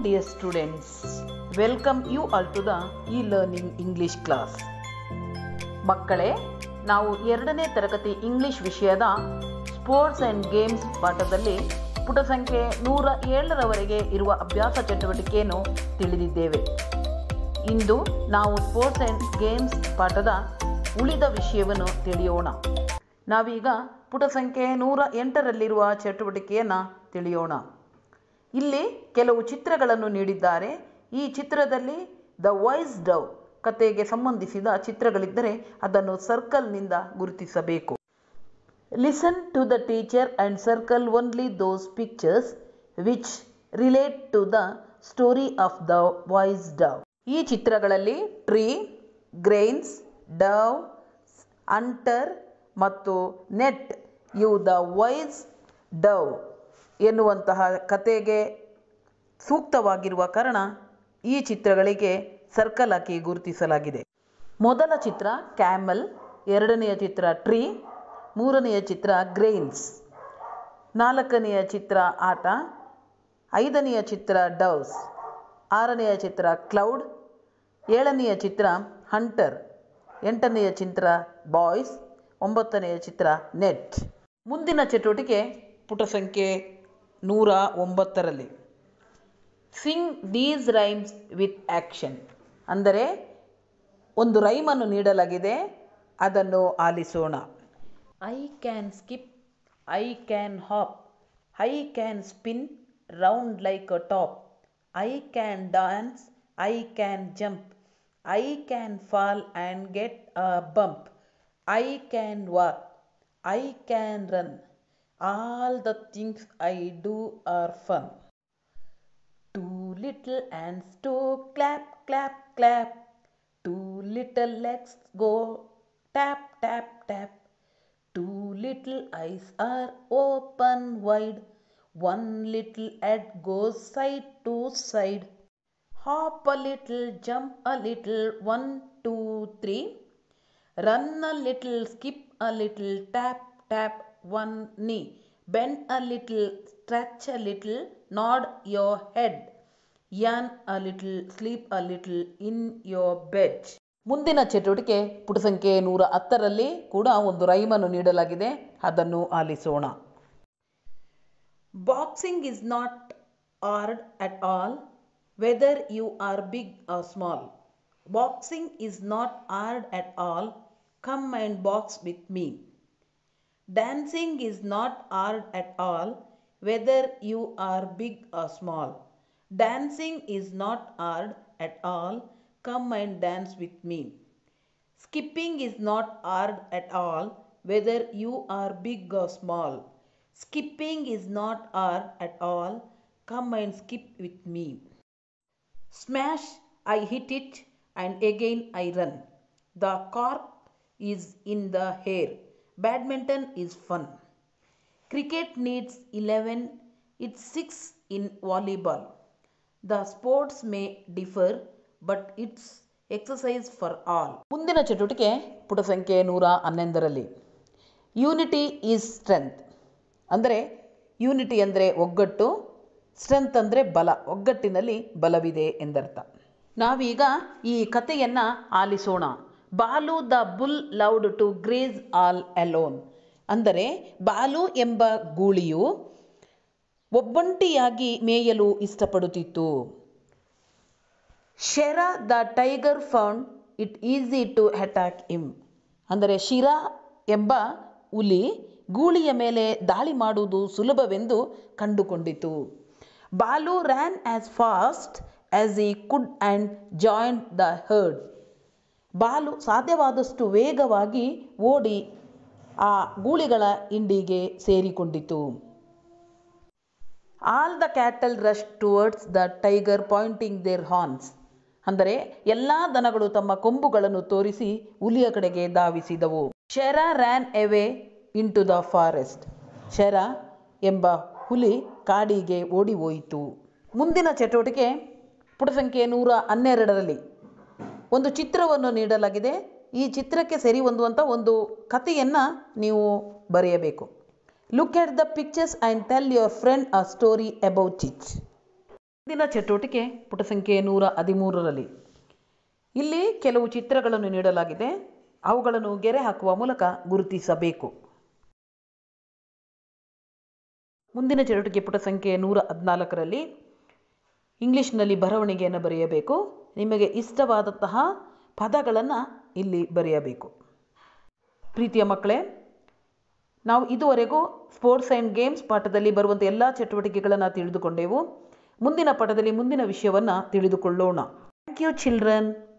dear students. Welcome you all to the e-learning English class. ಮಕ್ಕಳೇ ನಾವು ಎರಡನೇ ತರಗತಿ ಇಂಗ್ಲಿಷ್ ವಿಷಯದ ಸ್ಪೋರ್ಟ್ಸ್ ಆ್ಯಂಡ್ ಗೇಮ್ಸ್ ಪಾಠದಲ್ಲಿ ಪುಟ ಸಂಖ್ಯೆ ನೂರ ಏಳರವರೆಗೆ ಇರುವ ಅಭ್ಯಾಸ ಚಟುವಟಿಕೆಯನ್ನು ತಿಳಿದಿದ್ದೇವೆ ಇಂದು ನಾವು ಸ್ಪೋರ್ಟ್ಸ್ ಆ್ಯಂಡ್ ಗೇಮ್ಸ್ ಪಾಠದ ಉಳಿದ ವಿಷಯವನ್ನು ತಿಳಿಯೋಣ ನಾವೀಗ ಪುಟ ಸಂಖ್ಯೆ ನೂರ ಎಂಟರಲ್ಲಿರುವ ಚಟುವಟಿಕೆಯನ್ನು ತಿಳಿಯೋಣ ಇಲ್ಲಿ ಕೆಲವು ಚಿತ್ರಗಳನ್ನು ನೀಡಿದ್ದಾರೆ ಈ ಚಿತ್ರದಲ್ಲಿ ದ ವಾಯ್ಸ್ ಡವ್ ಕಥೆಗೆ ಸಂಬಂಧಿಸಿದ ಚಿತ್ರಗಳಿದ್ದರೆ ಅದನ್ನು ಸರ್ಕಲ್ನಿಂದ ಗುರುತಿಸಬೇಕು listen to the teacher and circle only those pictures which relate to the story of the wise dove ಈ ಚಿತ್ರಗಳಲ್ಲಿ ಟ್ರೀ ಗ್ರೈನ್ಸ್ ಡವ್ ಅಂಟರ್ ಮತ್ತು ನೆಟ್ ಇವು ದ ವಾಯ್ಸ್ ಡವ್ ಎನ್ನುವಂತಹ ಕತೆಗೆ ಸೂಕ್ತವಾಗಿರುವ ಕಾರಣ ಈ ಚಿತ್ರಗಳಿಗೆ ಸರ್ಕಲ್ ಹಾಕಿ ಗುರುತಿಸಲಾಗಿದೆ ಮೊದಲ ಚಿತ್ರ ಕ್ಯಾಮಲ್ ಎರಡನೆಯ ಚಿತ್ರ ಟ್ರೀ ಮೂರನೆಯ ಚಿತ್ರ ಗ್ರೈನ್ಸ್ ನಾಲ್ಕನೆಯ ಚಿತ್ರ ಆಟ ಐದನೆಯ ಚಿತ್ರ ಡವ್ಸ್ ಆರನೆಯ ಚಿತ್ರ ಕ್ಲೌಡ್ ಏಳನೆಯ ಚಿತ್ರ ಹಂಟರ್ ಎಂಟನೆಯ ಚಿತ್ರ ಬಾಯ್ಸ್ ಒಂಬತ್ತನೆಯ ಚಿತ್ರ ನೆಟ್ ಮುಂದಿನ ಚಟುವಟಿಕೆ ಪುಟ ಸಂಖ್ಯೆ ನೂರ ಒಂಬತ್ತರಲ್ಲಿ sing these rhymes with action ಅಂದರೆ ಒಂದು ರೈಮನ್ನು ನೀಡಲಾಗಿದೆ ಅದನ್ನು ಆಲಿಸೋಣ I can skip I can hop I can spin round like a top I can dance I can jump I can fall and get a bump I can walk I can run all the things I do are fun Two little ants to clap, clap, clap. Two little legs go tap, tap, tap. Two little eyes are open wide. One little head goes side to side. Hop a little, jump a little, one, two, three. Run a little, skip a little, tap, tap, one knee. Bend a little, stretch a little, nod your head. Yawn a little, sleep a little in your bed. ಮುಂದಿನ ಚಟುವಟಿಕೆ ಪುಟ ಸಂಖ್ಯೆ ನೂರ ಹತ್ತರಲ್ಲಿ ಕೂಡ ಒಂದು ರೈಮನ್ನು ನೀಡಲಾಗಿದೆ ಅದನ್ನು ಆಲಿಸೋಣ boxing is not hard at all whether you are big or small boxing is not hard at all come and box with me Dancing is not hard at all, whether you are big or small. Dancing is not hard at all, come and dance with me. Skipping is not hard at all, whether you are big or small. Skipping is not hard at all, come and skip with me. Smash, I hit it, and again I run. The cork is in the air. Badminton is fun. Cricket needs 11, it's 6 in volleyball. The sports may differ, but it's exercise for all. ಮುಂದಿನ ಚಟುವಟಿಕೆ ಪುಟ ಸಂಖ್ಯೆ ನೂರ ಹನ್ನೊಂದರಲ್ಲಿ unity is strength ಅಂದರೆ unity ಅಂದರೆ ಒಗ್ಗಟ್ಟು strength ಅಂದರೆ ಬಲ ಒಗ್ಗಟ್ಟಿನಲ್ಲಿ ಬಲವಿದೆ ಎಂದರ್ಥ ನಾವೀಗ ಈ ಕಥೆಯನ್ನು ಆಲಿಸೋಣ Balu the bull loved to graze all alone ಅಂದರೆ ಬಾಲು ಎಂಬ ಗೂಳಿಯು ಒಬ್ಬಂಟಿಯಾಗಿ ಮೇಯಲು ಇಷ್ಟಪಡುತ್ತಿತ್ತು Shera the tiger found it easy to attack him ಅಂದರೆ ಶಿರಾ ಎಂಬ ಹುಲಿ ಗೂಳಿಯ ಮೇಲೆ ದಾಳಿ ಮಾಡುವುದು ಸುಲಭವೆಂದು ಕಂಡುಕೊಂಡಿತು Balu ran as fast as he could and joined the herd Balu ಸಾಧ್ಯವಾದಷ್ಟು ವೇಗವಾಗಿ ಓಡಿ ಆ ಗೂಳಿಗಳ ಇಂಡಿಗೆ ಸೇರಿಕೊಂಡಿತು all the cattle rush towards the tiger pointing their horns ಅಂದರೆ ಎಲ್ಲ ದನಗಳು ತಮ್ಮ ಕೊಂಬುಗಳನ್ನು ತೋರಿಸಿ ಹುಲಿಯ ಕಡೆಗೆ ಧಾವಿಸಿದವು Shera ran away into the forest Shera ಎಂಬ ಹುಲಿ ಕಾಡಿಗೆ ಓಡಿ ಹೋಯಿತು ಮುಂದಿನ ಚಟುವಟಿಕೆ ಪುಟ ಸಂಖ್ಯೆ ನೂರ ಹನ್ನೆರಡರಲ್ಲಿ ಒಂದು ಚಿತ್ರವನ್ನು ನೀಡಲಾಗಿದೆ ಈ ಚಿತ್ರಕ್ಕೆ ಸರಿ ಹೊಂದುವಂಥ ಒಂದು ಕಥೆಯನ್ನು ನೀವು ಬರೆಯಬೇಕು look at the pictures and tell your friend a story about it ಮುಂದಿನ ಚಟುವಟಿಕೆ ಪುಟ ಸಂಖ್ಯೆ ನೂರ ಹದಿಮೂರರಲ್ಲಿ ಇಲ್ಲಿ ಕೆಲವು ಚಿತ್ರಗಳನ್ನು ನೀಡಲಾಗಿದೆ ಅವುಗಳನ್ನು ಗೆರೆ ಹಾಕುವ ಮೂಲಕ ಗುರುತಿಸಬೇಕು ಮುಂದಿನ ಚಟುವಟಿಕೆ ಪುಟ ಸಂಖ್ಯೆ ನೂರ ಹದಿನಾಲ್ಕರಲ್ಲಿ ಇಂಗ್ಲೀಷ್ನಲ್ಲಿ ಬರವಣಿಗೆಯನ್ನು ಬರೆಯಬೇಕು ನಿಮಗೆ ಇಷ್ಟವಾದಂತಹ ಪದಗಳನ್ನು ಇಲ್ಲಿ ಬರೆಯಬೇಕು ಪ್ರೀತಿಯ ಮಕ್ಕಳೇ ನಾವು ಇದುವರೆಗೂ ಸ್ಪೋರ್ಟ್ಸ್ ಆ್ಯಂಡ್ ಗೇಮ್ಸ್ ಪಾಠದಲ್ಲಿ ಬರುವಂಥ ಎಲ್ಲ ಚಟುವಟಿಕೆಗಳನ್ನು ತಿಳಿದುಕೊಂಡೆವು ಮುಂದಿನ ಪಾಠದಲ್ಲಿ ಮುಂದಿನ ವಿಷಯವನ್ನು ತಿಳಿದುಕೊಳ್ಳೋಣ ಥ್ಯಾಂಕ್ ಯು ಚಿಲ್ಡ್ರನ್